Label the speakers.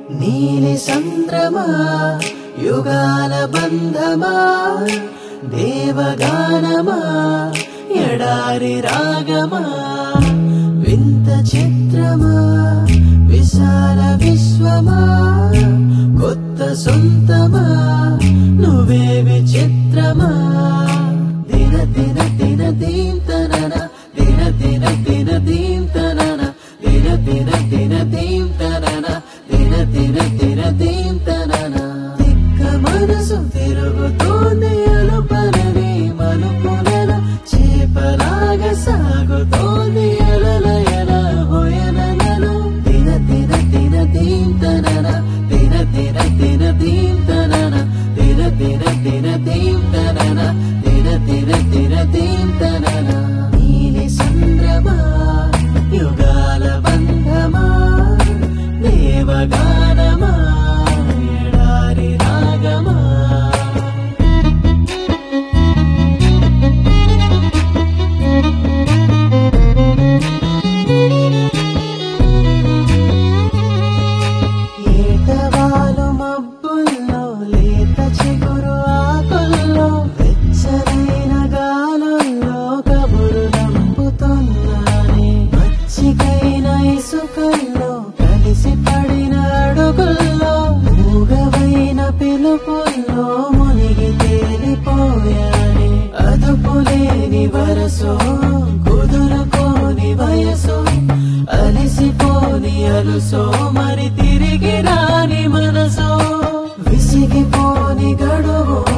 Speaker 1: నీలి సంద్రమా యుగాల బంధమా దేవగానమా ఎడారి రాగమా వింత చిత్రమా విశాల విశ్వమా కొత్త సొంతమా నువ్వే విచిత్రమా దిన దిన దిన దీంతనన దిన దిన దిన దీంతనన దిన దిన దిన దీంతనన దిన దిన దిన దీంతనన తిక్క మనసు తిరుగుతోంది అలుపలని మలుపులన చేపలాగ సాగుతోంది అలలయన హోయనలను దిన దిన దిన దీంతనన దిన దిన దిన దీంతనన దిన దిన దిన దీంతనన దిన దిన దిన దీంతనన నీలి సంద్రమా యుగాల బంధమా దేవగానమా ఎడారి రాగమా ఏటవాలు మబ్బుల్లో లేత చిగురు ఆకుల్లో వెచ్చనైన గాలుల్లో కబురు నంపుతున్నానే మచ్చికైన ఇసుకల్లో కలిసి పడిన అడుగుల్లో మూగవైన పిలుపుల్లో మునిగి తేలిపోయానే అదుపులేని వరసో కుదురుకోని వయసో అలిసిపోని అలుసో మరి తిరిగి రాని మనసో విసిగిపోని గడువు